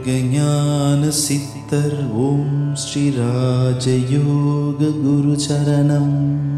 யோகஞான சித்தர் ஓம் ஸ்ரீ ராஜயோக குரு சரணம்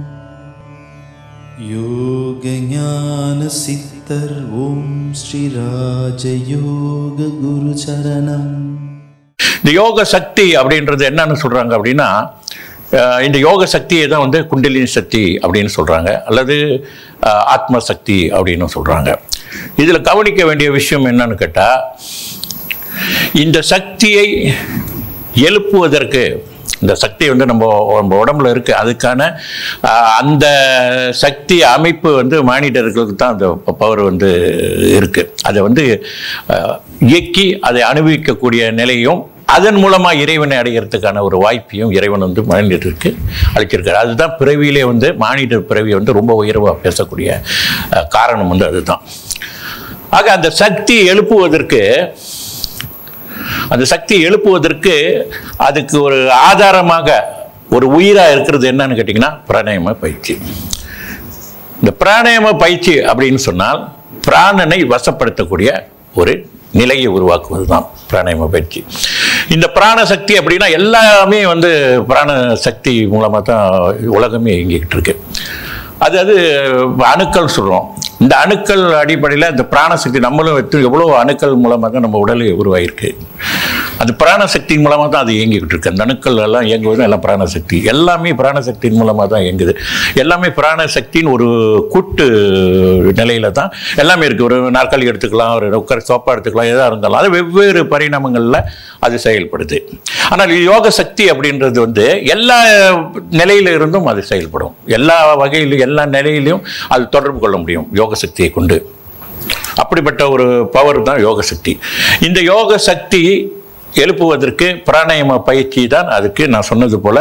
யோகஞான சித்தர் ஓம் ஸ்ரீ ராஜயோக குரு சரணம் இந்த யோக சக்தி அப்படின்றது என்னன்னு சொல்றாங்க அப்படின்னா அஹ், இந்த யோக சக்தியை தான் வந்து குண்டலினி சக்தி அப்படின்னு சொல்றாங்க அல்லது அஹ், ஆத்ம சக்தி அப்படின்னு சொல்றாங்க இதில் கவனிக்க வேண்டிய விஷயம் என்னன்னு கேட்டால் இந்த சக்தியை எழுப்புவதற்கு இந்த சக்தி வந்து நம்ம நம்ம உடம்புல இருக்கு அதுக்கான அஹ், அந்த சக்தி அமைப்பு வந்து மானிட்டர்களுக்கு தான் அந்த பவர் வந்து இருக்கு அதை வந்து அஹ், இயக்கி அதை அனுபவிக்கக்கூடிய நிலையும் அதன் மூலமாக இறைவனை அடைகிறதுக்கான ஒரு வாய்ப்பையும் இறைவன் வந்து மானிடருக்கு அளிச்சிருக்காரு அதுதான் பிறவியிலே வந்து மானிடர் பிறவி வந்து ரொம்ப உயர்வாக பேசக்கூடிய அஹ், காரணம் வந்து அதுதான் ஆக அந்த சக்தி எழுப்புவதற்கு அந்த சக்தி எழுப்புவதற்கு அதுக்கு ஒரு ஆதாரமாக ஒரு உயிராக இருக்கிறது என்னன்னு கேட்டிங்கன்னா பிராணாயாம பயிற்சி இந்த பிராணாயாம பயிற்சி அப்படின்னு சொன்னால் பிராணனை வசப்படுத்தக்கூடிய ஒரு நிலையை உருவாக்குவது தான் பிராணாயாம பயிற்சி இந்த பிராண சக்தி அப்படின்னா எல்லாமே வந்து பிராண சக்தி மூலமாக தான் உலகமே இயங்கிக்கிட்டு இருக்கு அது அது அணுக்கள் சொல்கிறோம் இந்த அணுக்கள் அடிப்படையில் இந்த பிராணசக்தி நம்மளும் எத்தனை எவ்வளோ அணுக்கள் மூலமாக தான் நம்ம உடல் உருவாயிருக்கு அந்த பிராணசக்தி மூலமாக தான் அது இயங்கிக்கிட்டு இருக்கு அந்த அணுக்கள் எல்லாம் இயங்குவது எல்லாம் பிராணசக்தி எல்லாமே பிராணசக்தியின் மூலமாக தான் இயங்குது எல்லாமே பிராணசக்தியின் ஒரு கூட்டு நிலையில தான் எல்லாமே இருக்குது ஒரு நாற்காலி எடுத்துக்கலாம் ஒரு உட்கார சோப்பா எடுத்துக்கலாம் எதாக இருந்தாலும் அது வெவ்வேறு பரிணாமங்களில் அது செயல்படுது ஆனால் யோக சக்தி அப்படின்றது வந்து எல்லா நிலையில இருந்தும் அது செயல்படும் எல்லா வகையிலும் எல்லா நிலையிலையும் அது தொடர்பு கொள்ள முடியும் யோக சக்தியை கொண்டு அப்படிப்பட்ட ஒரு பவர் தான் யோக சக்தி இந்த யோக சக்தி எழுப்புவதற்கு பிராணாயாம பயிற்சி தான் அதுக்கு நான் சொன்னது போல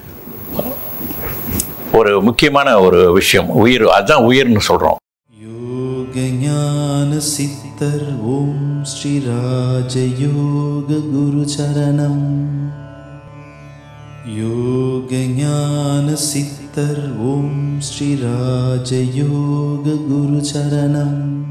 ஒரு முக்கியமான ஒரு விஷயம் உயிர் அதுதான் உயிர்னு சொல்றோம் யோகஞான சித்தர் ஓம் ஸ்ரீ ராஜயோக குரு சரணம் யோகஞான சித்தர் ஓம் ஸ்ரீ ராஜயோக குரு சரணம்